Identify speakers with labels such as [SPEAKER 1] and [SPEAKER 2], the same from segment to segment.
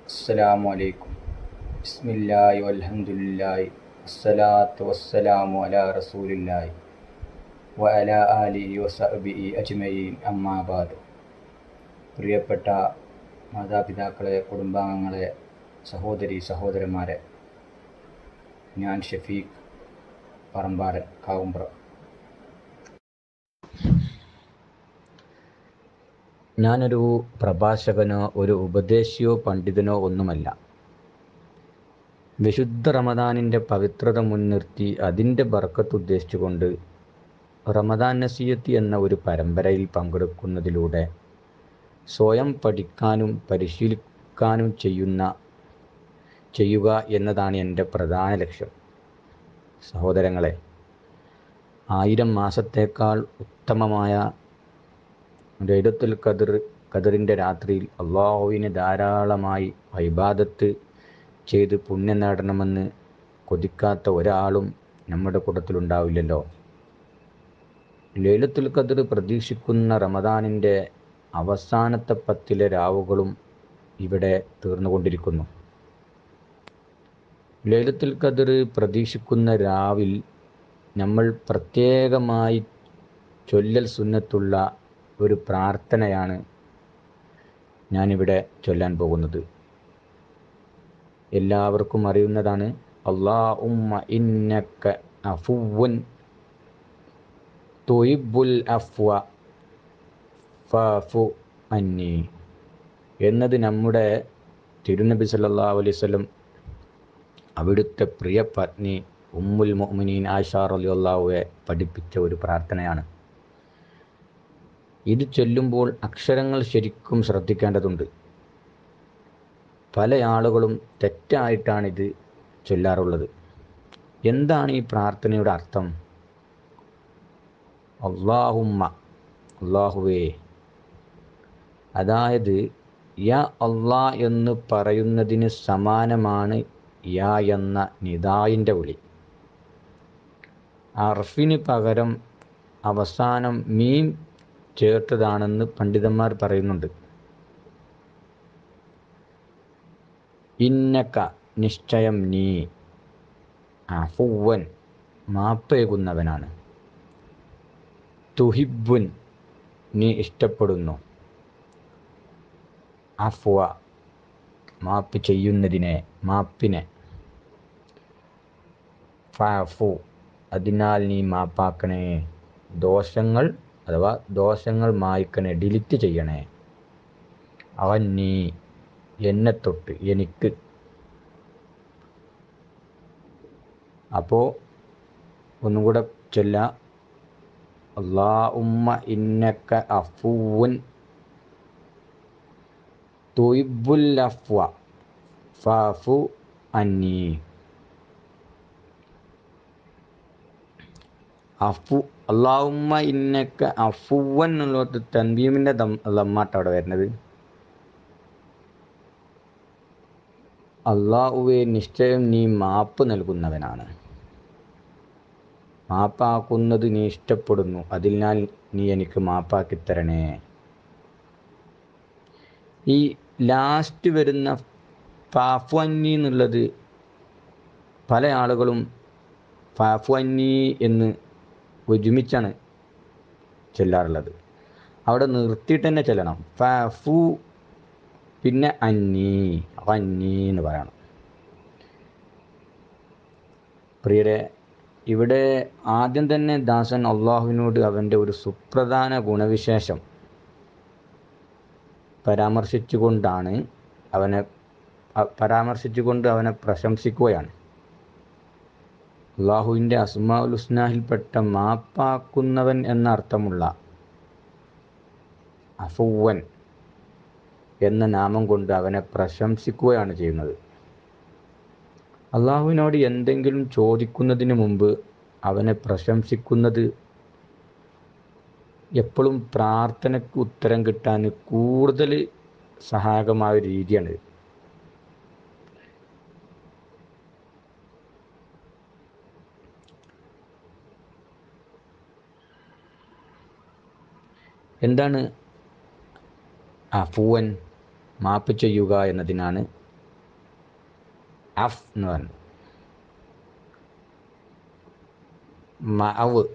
[SPEAKER 1] അസ്സലാമു അലൈക്കും ബിസ്മില്ലാഹി വൽഹംദുലില്ലാഹി വസ്സലാത്തു വസ്സലാമു അലാ റസൂലില്ലാഹി വ അലാ ആലിഹി വസഹ്ബിഹി അജ്മഈൻ അമ്മാ ബാദ് പ്രിയപ്പെട്ട മാതാപിതാക്കളെ കുടുംബാംഗങ്ങളെ സഹോദരി സഹോദരന്മാരെ ഞാൻ ഷഫീഖ് പറമ്പാടൻ കാവുമ്പ്ര ഞാനൊരു പ്രഭാഷകനോ ഒരു ഉപദേശിയോ പണ്ഡിതനോ ഒന്നുമല്ല വിശുദ്ധ റമദാനിൻ്റെ പവിത്രത മുൻനിർത്തി അതിൻ്റെ ബർക്കത്ത് ഉദ്ദേശിച്ചുകൊണ്ട് റമദാൻ നസീയത്തി എന്ന ഒരു പരമ്പരയിൽ പങ്കെടുക്കുന്നതിലൂടെ സ്വയം പഠിക്കാനും പരിശീലിക്കാനും ചെയ്യുന്ന ചെയ്യുക എന്നതാണ് എൻ്റെ പ്രധാന ലക്ഷ്യം സഹോദരങ്ങളെ ആയിരം മാസത്തേക്കാൾ ഉത്തമമായ ലൈലത്തുൽ ഖദർ ഖദറിൻ്റെ രാത്രിയിൽ അള്ളാഹുവിനെ ധാരാളമായി വൈബാദത്ത് ചെയ്ത് പുണ്യം നേടണമെന്ന് കൊതിക്കാത്ത ഒരാളും നമ്മുടെ കൂട്ടത്തിലുണ്ടാവില്ലല്ലോ ലൈലത്തുൽ ഖദർ പ്രതീക്ഷിക്കുന്ന റമദാനിൻ്റെ അവസാനത്തെ പത്തിലെ രാവുകളും ഇവിടെ തീർന്നുകൊണ്ടിരിക്കുന്നു ലൈലത്തുൽ ഖദർ പ്രതീക്ഷിക്കുന്ന രാവിൽ നമ്മൾ പ്രത്യേകമായി ചൊല്ലൽ സുന്നത്തുള്ള ഒരു പ്രാർത്ഥനയാണ് ഞാനിവിടെ ചൊല്ലാൻ പോകുന്നത് എല്ലാവർക്കും അറിയുന്നതാണ് അള്ളാ ഉമ്മ ഇന്നക്ക അഫുവൻ തൊയ്ബുൽ അഫ്വ ഫു അന്നി എന്നത് നമ്മുടെ തിരുനബി സല്ലല്ലാഹു അലൈഹി വസല്ലം അവിടുത്തെ പ്രിയ പത്നി ഉമ്മുൽ മുഅ്മിനീൻ ആയിഷ റളിയല്ലാഹുവെ പഠിപ്പിച്ച ഒരു പ്രാർത്ഥനയാണ് ഇത് ചൊല്ലുമ്പോൾ അക്ഷരങ്ങൾ ശരിക്കും ശ്രദ്ധിക്കേണ്ടതുണ്ട് പല ആളുകളും തെറ്റായിട്ടാണ് ഇത് ചൊല്ലാറുള്ളത് എന്താണ് ഈ പ്രാർത്ഥനയുടെ അർത്ഥം അള്ളാഹുമ്മ അള്ളാഹുവേ അതായത് യ അള്ളാ എന്ന് പറയുന്നതിന് സമാനമാണ് യാ എന്ന നിദായിൻ്റെ വിളി അർഫിന് പകരം അവസാനം മീം ചേർത്തതാണെന്ന് പണ്ഡിതന്മാർ പറയുന്നുണ്ട് ഇന്നക്ക നിശ്ചയം നീ അഫുവൻ മാപ്പേകുന്നവനാണ് തുഹിബുൻ നീ ഇഷ്ടപ്പെടുന്നു അഫ്വ മാപ്പ് ചെയ്യുന്നതിനെ മാപ്പിനെ ഫു അതിനാൽ നീ മാപ്പാക്കണേ ദോഷങ്ങൾ അഥവാ ദോഷങ്ങൾ മായ്ക്കണേ ഡിലിറ്റ് ചെയ്യണേ അവൻ നീ എന്നെ തൊട്ട് എനിക്ക് അപ്പോൾ ഒന്നും കൂടെ ചൊല്ല അള്ളാ ഉമ്മ ഇന്നക്ക അഫുവൻ തൊയ്ബുൽ അഫ്വ ഫു അന്നീ അഫു അള്ളാഹുമ്മ ഇന്നക്ക അഫുവൻ എന്നുള്ളത് തൻവീമിൻ്റെ ദം ദമ്മാട്ട അവിടെ വരുന്നത് അള്ളാഹുവെ നിശ്ചയം നീ മാപ്പ് നൽകുന്നവനാണ് മാപ്പാക്കുന്നത് നീ ഇഷ്ടപ്പെടുന്നു അതിനാൽ നീ എനിക്ക് മാപ്പാക്കി തരണേ ഈ ലാസ്റ്റ് വരുന്ന ഫാഫ്വന്നി എന്നുള്ളത് പല ആളുകളും ഫാഫ്വന്നി എന്ന് ഒരുമിച്ചാണ് ചെല്ലാറുള്ളത് അവിടെ നിർത്തിയിട്ട് തന്നെ ചെല്ലണം ഫു പിന്നെ അന്നി അന്നി എന്ന് പറയണം പ്രിയരെ ഇവിടെ ആദ്യം തന്നെ ദാസൻ അള്ളാഹുവിനോട് അവൻ്റെ ഒരു സുപ്രധാന ഗുണവിശേഷം പരാമർശിച്ചുകൊണ്ടാണ് അവനെ പരാമർശിച്ചുകൊണ്ട് അവനെ പ്രശംസിക്കുകയാണ് അള്ളാഹുവിൻ്റെ അസ്മാഉൽ ഹുസ്നാഹിൽപ്പെട്ട മാപ്പാക്കുന്നവൻ എന്ന അർത്ഥമുള്ള അഫുവൻ എന്ന നാമം കൊണ്ട് അവനെ പ്രശംസിക്കുകയാണ് ചെയ്യുന്നത് അള്ളാഹുവിനോട് എന്തെങ്കിലും ചോദിക്കുന്നതിന് മുമ്പ് അവനെ പ്രശംസിക്കുന്നത് എപ്പോഴും പ്രാർത്ഥനയ്ക്ക് ഉത്തരം കിട്ടാൻ കൂടുതൽ സഹായകമായ ഒരു രീതിയാണ് എന്താണ് അഫുവൻ മാപ്പ് ചെയ്യുക എന്നതിനാണ് അഫ് എന്ന് പറഞ്ഞു മഅവ്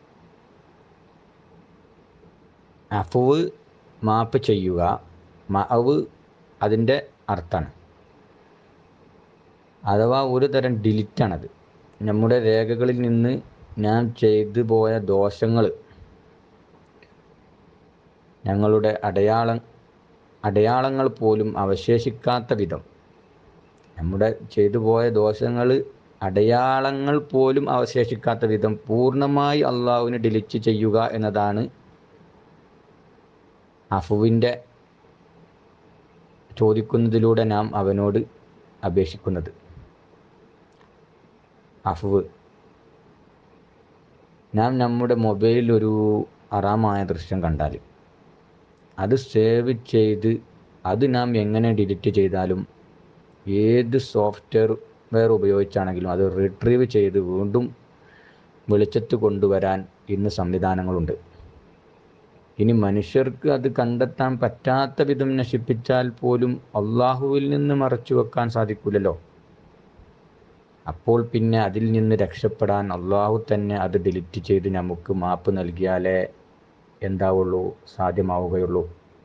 [SPEAKER 1] അഫുവ് മാപ്പ് ചെയ്യുക മഅവ് അതിൻ്റെ അർത്ഥമാണ് അഥവാ ഒരു തരം ഡിലിറ്റാണത് നമ്മുടെ രേഖകളിൽ നിന്ന് ഞാൻ ചെയ്തു പോയ ദോഷങ്ങൾ ഞങ്ങളുടെ അടയാളം അടയാളങ്ങൾ പോലും അവശേഷിക്കാത്ത വിധം നമ്മുടെ ചെയ്തു പോയ ദോഷങ്ങൾ അടയാളങ്ങൾ പോലും അവശേഷിക്കാത്ത വിധം പൂർണ്ണമായി അള്ളാഹുവിന് ഡിലിറ്റ് ചെയ്യുക എന്നതാണ് അഫുവിൻ്റെ ചോദിക്കുന്നതിലൂടെ നാം അവനോട് അപേക്ഷിക്കുന്നത് അഫുവ് നാം നമ്മുടെ മൊബൈലിൽ ഒരു അറാമായ ദൃശ്യം കണ്ടാൽ അത് സേവ് ചെയ്ത് അത് നാം എങ്ങനെ ഡിലീറ്റ് ചെയ്താലും ഏത് സോഫ്റ്റ്വെയർ വെയർ ഉപയോഗിച്ചാണെങ്കിലും അത് റിട്രീവ് ചെയ്ത് വീണ്ടും വെളിച്ചത്ത് കൊണ്ടുവരാൻ ഇന്ന് സംവിധാനങ്ങളുണ്ട് ഇനി മനുഷ്യർക്ക് അത് കണ്ടെത്താൻ പറ്റാത്ത വിധം നശിപ്പിച്ചാൽ പോലും അള്ളാഹുവിൽ നിന്ന് മറച്ചു വെക്കാൻ സാധിക്കില്ലല്ലോ അപ്പോൾ പിന്നെ അതിൽ നിന്ന് രക്ഷപ്പെടാൻ അള്ളാഹു തന്നെ അത് ഡിലീറ്റ് ചെയ്ത് നമുക്ക് മാപ്പ് നൽകിയാലേ എന്താവുള്ളൂ സാധ്യമാവുകയുള്ളൂ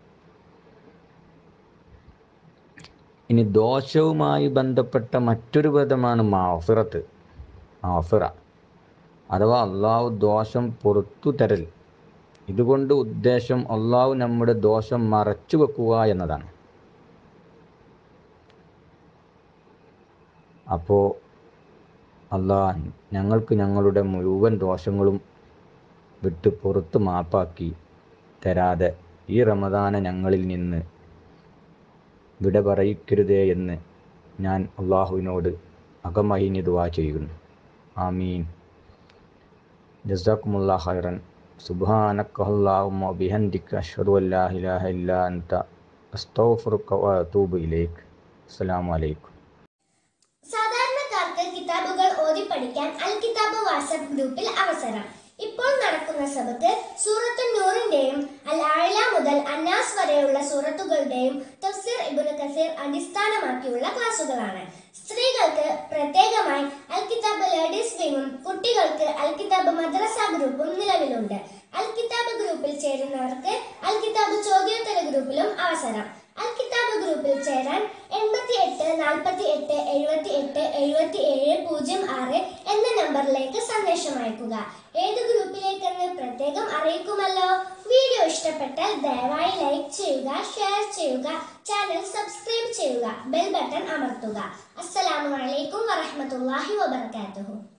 [SPEAKER 1] ഇനി ദോഷവുമായി ബന്ധപ്പെട്ട മറ്റൊരു പദമാണ് മാഫിറത്ത് മാഫിറ അഥവാ അള്ളാഹു ദോഷം പുറത്തു തരൽ ഇതുകൊണ്ട് ഉദ്ദേശം അള്ളാഹു നമ്മുടെ ദോഷം മറച്ചു വെക്കുക എന്നതാണ് അപ്പോൾ അള്ളാഹ് ഞങ്ങൾക്ക് ഞങ്ങളുടെ മുഴുവൻ ദോഷങ്ങളും വിട്ട് പുറത്ത് മാപ്പാക്കി തരാതെ ഈ റമദാന ഞങ്ങളിൽ നിന്ന് വിട പറയിക്കരുതേ എന്ന് ഞാൻ അള്ളാഹുവിനോട് അകമഹിഞ്ഞ് ദുവാ ചെയ്യുന്നു ആമീൻ ജസാക്കുമുല്ലാ ഖൈറൻ സുബ്ഹാനക അല്ലാഹുമ്മ ബിഹംദിക അഷ്ഹദു അല്ലാ ഇലാഹ ഇല്ലാ അൻത അസ്തഗ്ഫിറുക വഅതൂബു ഇലൈക് അസ്സലാമു അലൈക്കും
[SPEAKER 2] സാധാരണക്കാർക്ക് കിതാബുകൾ ഓതി പഠിക്കാൻ അൽ കിതാബ് വാട്സ്ആപ്പ് ഗ്രൂപ്പിൽ അവസരം ഇപ്പോൾ നടക്കുന്ന സബത്ത് സൂറത്തു നൂറിന്റെയും അൽ ആഴ മുതൽ അന്നാസ് വരെയുള്ള സൂറത്തുകളുടെയും തഫ്സീർ ഇബ്നു കസീർ അടിസ്ഥാനമാക്കിയുള്ള ക്ലാസുകളാണ് സ്ത്രീകൾക്ക് പ്രത്യേകമായി അൽ കിതാബ് ലേഡീസ് വിങ്ങും കുട്ടികൾക്ക് അൽ കിതാബ് മദ്രസ ഗ്രൂപ്പും നിലവിലുണ്ട് അൽ കിതാബ് ഗ്രൂപ്പിൽ ചേരുന്നവർക്ക് അൽ കിതാബ് ചോദ്യോത്തര ഗ്രൂപ്പിലും അവസരം അൽ കിതാബ് ഗ്രൂപ്പിൽ ചേരാൻ എൺപത്തി എട്ട് നാൽപ്പത്തി എട്ട് എഴുപത്തി എട്ട് എഴുപത്തി ഏഴ് പൂജ്യം ആറ് എന്ന നമ്പറിലേക്ക് സന്ദേശം അയക്കുക ഏത് ഗ്രൂപ്പിലേക്കെന്ന് പ്രത്യേകം അറിയിക്കുമല്ലോ വീഡിയോ ഇഷ്ടപ്പെട്ടാൽ ദയവായി ലൈക്ക് ചെയ്യുക ഷെയർ ചെയ്യുക ചാനൽ സബ്സ്ക്രൈബ് ചെയ്യുക ബെൽ ബട്ടൺ അമർത്തുക അസ്സലാമു അലൈക്കും വറഹ്മത്തുള്ളാഹി വബർക്കാത്തുഹു